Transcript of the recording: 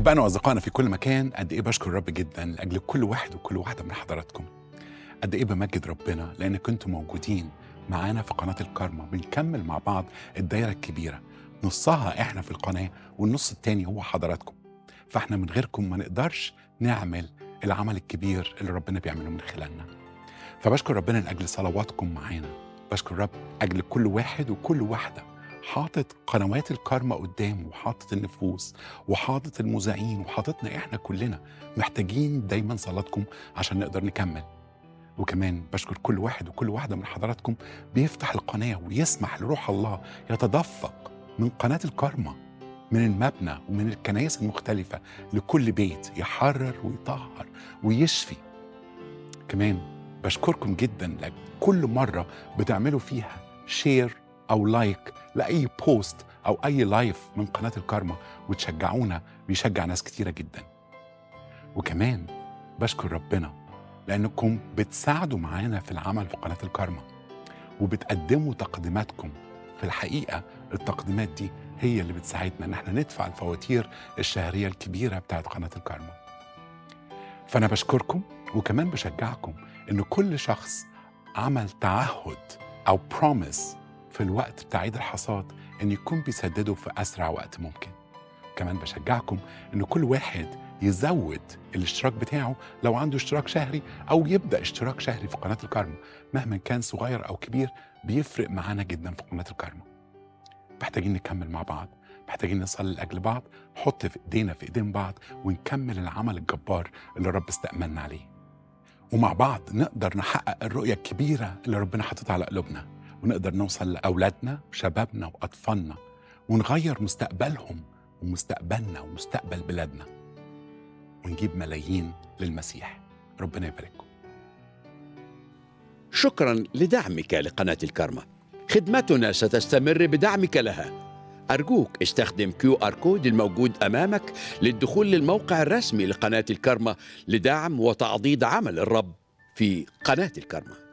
أحبائنا وأصدقائنا في كل مكان قد إيه بشكر الرب جدا لأجل كل واحد وكل واحدة من حضراتكم قد إيه بمجد ربنا لأن كنتم موجودين معانا في قناة الكارما بنكمل مع بعض الدايرة الكبيرة نصها إحنا في القناة والنص التاني هو حضراتكم فإحنا من غيركم ما نقدرش نعمل العمل الكبير اللي ربنا بيعمله من خلالنا فبشكر ربنا لأجل صلواتكم معانا بشكر رب أجل كل واحد وكل واحدة حاطط قنوات الكارما قدامه وحاطط النفوس وحاطط المذيعين وحاططنا احنا كلنا محتاجين دايما صلاتكم عشان نقدر نكمل وكمان بشكر كل واحد وكل واحدة من حضراتكم بيفتح القناة ويسمح لروح الله يتدفق من قناة الكارما من المبنى ومن الكنائس المختلفة لكل بيت يحرر ويطهر ويشفي كمان بشكركم جدا لك كل مرة بتعملوا فيها شير أو لايك لأي بوست أو أي لايف من قناة الكارما وتشجعونا بيشجع ناس كتيرة جدا وكمان بشكر ربنا لأنكم بتساعدوا معانا في العمل في قناة الكارما وبتقدموا تقديماتكم في الحقيقة التقديمات دي هي اللي بتساعدنا ان احنا ندفع الفواتير الشهرية الكبيرة بتاعت قناة الكارما فأنا بشكركم وكمان بشجعكم إن كل شخص عمل تعهد أو بروميس في الوقت بتاع عيد الحصاد إن يكون بيسدده في أسرع وقت ممكن كمان بشجعكم إن كل واحد يزود الاشتراك بتاعه لو عنده اشتراك شهري أو يبدأ اشتراك شهري في قناة الكارما مهما كان صغير أو كبير بيفرق معانا جدا في قناة الكارما محتاجين نكمل مع بعض محتاجين نصلي لأجل بعض نحط في إيدينا في إيدين بعض ونكمل العمل الجبار اللي الرب استأمنا عليه ومع بعض نقدر نحقق الرؤية الكبيرة اللي ربنا حاططها على قلوبنا ونقدر نوصل لأولادنا وشبابنا وأطفالنا ونغير مستقبلهم ومستقبلنا ومستقبل بلادنا ونجيب ملايين للمسيح ربنا يبارككم شكرا لدعمك لقناة الكرمة خدمتنا ستستمر بدعمك لها أرجوك استخدم كيو آر كود الموجود أمامك للدخول للموقع الرسمي لقناة الكرمة لدعم وتعضيد عمل الرب في قناة الكرمة